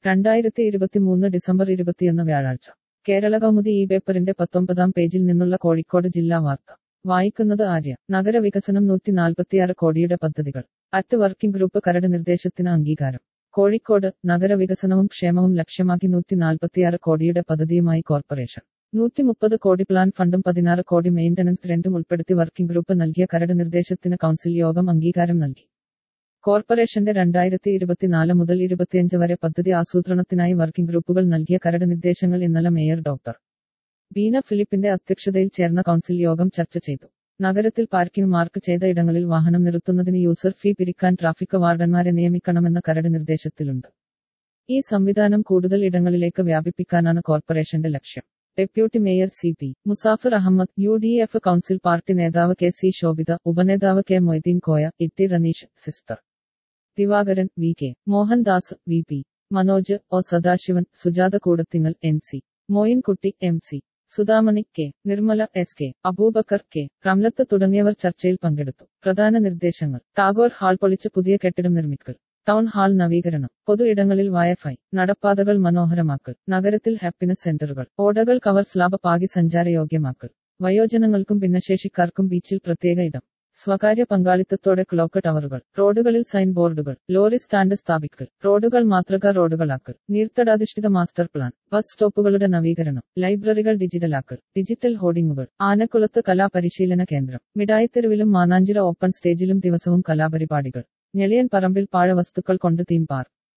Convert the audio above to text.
രണ്ടായിരത്തി ഇരുപത്തിമൂന്ന് ഡിസംബർ ഇരുപത്തിയൊന്ന് വ്യാഴാഴ്ച കേരള കൗമുദി ഈ പേപ്പറിന്റെ പത്തൊമ്പതാം പേജിൽ നിന്നുള്ള കോഴിക്കോട് ജില്ലാ വാർത്ത വായിക്കുന്നത് ആര്യ നഗരവികസനം നൂറ്റി നാൽപ്പത്തിയാറ് കോടിയുടെ പദ്ധതികൾ അറ്റ് വർക്കിംഗ് ഗ്രൂപ്പ് കരട് നിർദ്ദേശത്തിന് അംഗീകാരം കോഴിക്കോട് നഗരവികസനവും ക്ഷേമവും ലക്ഷ്യമാക്കി നൂറ്റി നാൽപ്പത്തിയാറ് കോടിയുടെ പദ്ധതിയുമായി കോർപ്പറേഷൻ നൂറ്റി മുപ്പത് കോടി പ്ലാൻ ഫണ്ടും പതിനാറ് കോടി മെയിന്റനൻസ് റെന്റും ഉൾപ്പെടുത്തി വർക്കിംഗ് ഗ്രൂപ്പ് നൽകിയ കരട് നിർദ്ദേശത്തിന് കൗൺസിൽ യോഗം അംഗീകാരം നൽകി കോർപ്പറേഷന്റെ രണ്ടായിരത്തി ഇരുപത്തിനാല് മുതൽ ഇരുപത്തിയഞ്ച് വരെ പദ്ധതി ആസൂത്രണത്തിനായി വർക്കിംഗ് ഗ്രൂപ്പുകൾ നൽകിയ കരട് നിർദ്ദേശങ്ങൾ ഇന്നലെ മേയർ ഡോക്ടർ ബീന ഫിലിപ്പിന്റെ അധ്യക്ഷതയിൽ ചേർന്ന കൗൺസിൽ യോഗം ചർച്ച ചെയ്തു നഗരത്തിൽ പാർക്കിംഗ് മാർക്ക് ചെയ്ത ഇടങ്ങളിൽ വാഹനം നിർത്തുന്നതിന് യൂസർ ഫീ പിരിക്കാൻ ട്രാഫിക് വാർഡന്മാരെ നിയമിക്കണമെന്ന കരട് നിർദ്ദേശത്തിലുണ്ട് ഈ സംവിധാനം കൂടുതൽ ഇടങ്ങളിലേക്ക് വ്യാപിപ്പിക്കാനാണ് കോർപ്പറേഷന്റെ ലക്ഷ്യം deputy mayor C P Musafir Ahammed U D F council party നേതാവ് കെ സി ശോഭിത ഉപനേതാവ് കെ മൊയ്തീൻ കോയ ഇട്ടി റനീഷ് സിസ്റ്റർ Divakaran V K Mohandas V P Manoj O Sadasivan Sujatha Koodathingal N C Moyinkutty M C Sudhamani K Nirmala S K Aboobacker K Ramlath തുടങ്ങിയവർ ചർച്ചയിൽ പങ്കെടുത്തു പ്രധാന നിർദ്ദേശങ്ങൾ ടാഗോർ ഹാൾ പൊളിച്ച് പുതിയ കെട്ടിടം നിർമ്മിക്കൽ ടൗൺ ഹാൾ നവീകരണം പൊതു ഇടങ്ങളിൽ വൈഫൈ നടപ്പാതകൾ മനോഹരമാക്കൽ നഗരത്തിൽ ഹാപ്പിനെസ് സെന്ററുകൾ ഓടകൾ കവർ സ്ലാബ് പാകി സഞ്ചാരയോഗ്യമാക്കൽ വയോജനങ്ങൾക്കും ഭിന്നശേഷിക്കാർക്കും ബീച്ചിൽ പ്രത്യേക ഇടം സ്വകാര്യ പങ്കാളിത്തത്തോടെ ക്ലോക്ക് ടവറുകൾ റോഡുകളിൽ സൈൻ ബോർഡുകൾ ലോറി സ്റ്റാൻഡ് സ്ഥാപിക്കൽ റോഡുകൾ മാതൃകാ റോഡുകളാക്കൽ നീർത്തടാധിഷ്ഠിത മാസ്റ്റർ പ്ലാൻ ബസ് സ്റ്റോപ്പുകളുടെ നവീകരണം ലൈബ്രറികൾ ഡിജിറ്റലാക്കൽ ഡിജിറ്റൽ ഹോർഡിംഗുകൾ ആനക്കുളത്ത് കലാപരിശീലന കേന്ദ്രം മിഠായിത്തെരുവിലും മാനാഞ്ചിറ ഓപ്പൺ സ്റ്റേജിലും ദിവസവും കലാപരിപാടികൾ ഞെളിയൻ പറമ്പിൽ പാഴവസ്തുക്കൾ കൊണ്ട് തീം പാർക്ക്